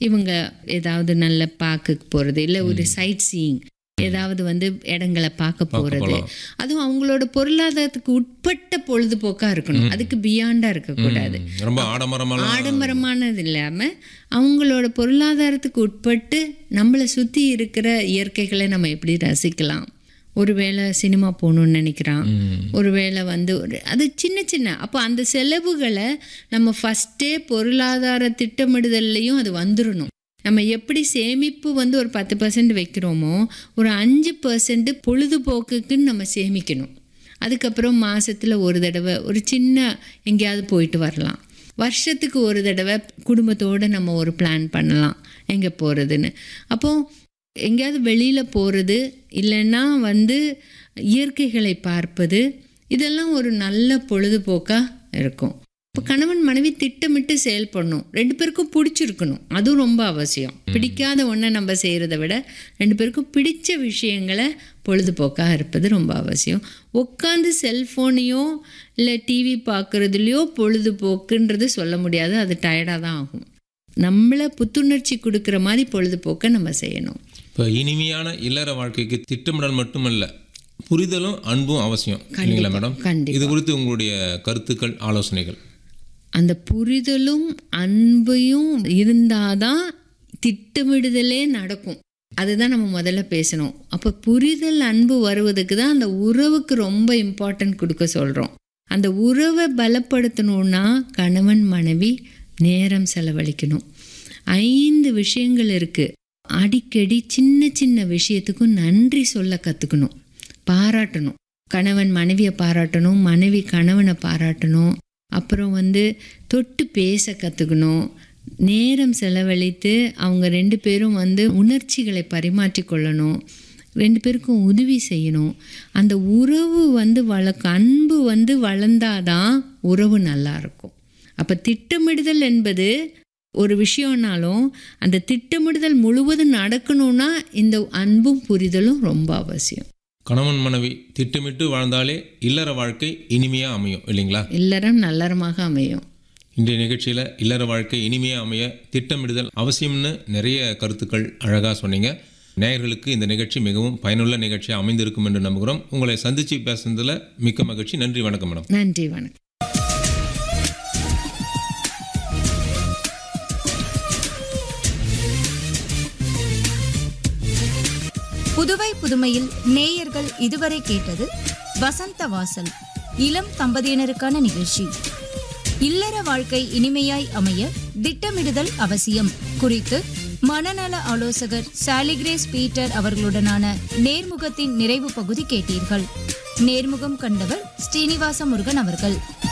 இவங்க ஏதாவது நல்ல பார்க்க போகிறது இல்லை ஒரு சைட் சீயிங் ஏதாவது வந்து இடங்களை பார்க்க போகிறது போலாம். அதுவும் அவங்களோட பொருளாதாரத்துக்கு உட்பட்ட பொழுதுபோக்கா இருக்கணும் அதுக்கு பியாண்டா இருக்கக்கூடாது ம், ரொம்ப ஆடம்பரமான ஆடம்பரமானது இல்லாம அவங்களோட பொருளாதாரத்துக்கு உட்பட்டு நம்மளை சுத்தி இருக்கிற இயற்கைகளை நம்ம எப்படி ரசிக்கலாம் ஒருவேளை சினிமா போகணும்னு நினைக்கிறான் ஒருவேளை வந்து ஒரு அது சின்ன சின்ன அப்போ அந்த செலவுகளை நம்ம ஃபஸ்ட்டே பொருளாதார திட்டமிடுதல்லையும் அது வந்துடணும் நம்ம எப்படி சேமிப்பு வந்து ஒரு பத்து பர்சன்ட் வைக்கிறோமோ ஒரு அஞ்சு பர்சன்ட் பொழுதுபோக்குக்குன்னு நம்ம சேமிக்கணும் அதுக்கப்புறம் மாசத்துல ஒரு தடவை ஒரு சின்ன எங்கேயாவது போயிட்டு வரலாம் வருஷத்துக்கு ஒரு தடவை குடும்பத்தோடு நம்ம ஒரு பிளான் பண்ணலாம் எங்கே போகிறதுன்னு அப்போ எங்கேயாவது வெளியில் போகிறது இல்லைன்னா வந்து இயற்கைகளை பார்ப்பது இதெல்லாம் ஒரு நல்ல பொழுதுபோக்காக இருக்கும் இப்போ கணவன் மனைவி திட்டமிட்டு செயல்படணும் ரெண்டு பேருக்கும் பிடிச்சிருக்கணும் அதுவும் ரொம்ப அவசியம் பிடிக்காத ஒன்றை நம்ம செய்கிறத விட ரெண்டு பேருக்கும் பிடிச்ச விஷயங்களை பொழுதுபோக்காக இருப்பது ரொம்ப அவசியம் உட்காந்து செல்ஃபோனையோ இல்லை டிவி பார்க்குறதுலையோ பொழுதுபோக்குன்றது சொல்ல முடியாது அது டயர்டாக தான் ஆகும் நம்மளை புத்துணர்ச்சி கொடுக்குற மாதிரி பொழுதுபோக்கை நம்ம செய்யணும் இப்போ இனிமையான இல்லற வாழ்க்கைக்கு திட்டமிடல் மட்டுமல்ல புரிதலும் அன்பும் அவசியம் இல்லைங்களா மேடம் கண்டிப்பா. இது குறித்து உங்களுடைய கருத்துக்கள் ஆலோசனைகள் அந்த புரிதலும் அன்பையும் இருந்தாதான் திட்டமிடுதலே நடக்கும் அதுதான் நம்ம முதல்ல பேசணும் அப்போ புரிதல் அன்பு வருவதுக்கு தான் அந்த உறவுக்கு ரொம்ப இம்பார்ட்டன்ட் கொடுக்க சொல்கிறோம் அந்த உறவை பலப்படுத்தணும்னா கணவன் மனைவி நேரம் செலவழிக்கணும் ஐந்து விஷயங்கள் இருக்குது அடிக்கடி சின்ன சின்ன விஷயத்துக்கும் நன்றி சொல்ல கற்றுக்கணும் பாராட்டணும் கணவன் மனைவியை பாராட்டணும் மனைவி கணவனை பாராட்டணும் அப்புறம் வந்து தொட்டு பேச கற்றுக்கணும் நேரம் செலவழித்து அவங்க ரெண்டு பேரும் வந்து உணர்ச்சிகளை பரிமாற்றிக் கொள்ளணும் ரெண்டு பேருக்கும் உதவி செய்யணும் அந்த உறவு வந்து வளர்க்க அன்பு வந்து வளர்ந்தாதான் உறவு நல்லா இருக்கும் அப்போ திட்டமிடுதல் என்பது ஒரு விஷயம்னாலும் அந்த திட்டமிடுதல் முழுவதும் நடக்கணும்னா இந்த அன்பும் புரிதலும் ரொம்ப அவசியம் கணவன் மனைவி திட்டமிட்டு வாழ்ந்தாலே இல்லற வாழ்க்கை இனிமையாக அமையும் இல்லைங்களா இல்லறம் நல்லறமாக அமையும் இன்றைய நிகழ்ச்சியில் இல்லற வாழ்க்கை இனிமையாக அமைய திட்டமிடுதல் அவசியம்னு நிறைய கருத்துக்கள் அழகாக சொன்னீங்க நேயர்களுக்கு இந்த நிகழ்ச்சி மிகவும் பயனுள்ள நிகழ்ச்சியாக அமைந்திருக்கும் என்று நம்புகிறோம் உங்களை சந்தித்து பேசுனதில் மிக்க மகிழ்ச்சி நன்றி வணக்கம் மேடம் நன்றி வணக்கம் புதுவை புதுமையில் நேயர்கள் இதுவரை கேட்டது வசந்த வாசல் இளம் தம்பதியினருக்கான நிகழ்ச்சி இல்லற வாழ்க்கை இனிமையாய் அமைய திட்டமிடுதல் அவசியம் குறித்து மனநல ஆலோசகர் சாலிகிரேஸ் பீட்டர் அவர்களுடனான நேர்முகத்தின் நிறைவு பகுதி கேட்டீர்கள் நேர்முகம் கண்டவர் ஸ்ரீனிவாச முருகன் அவர்கள்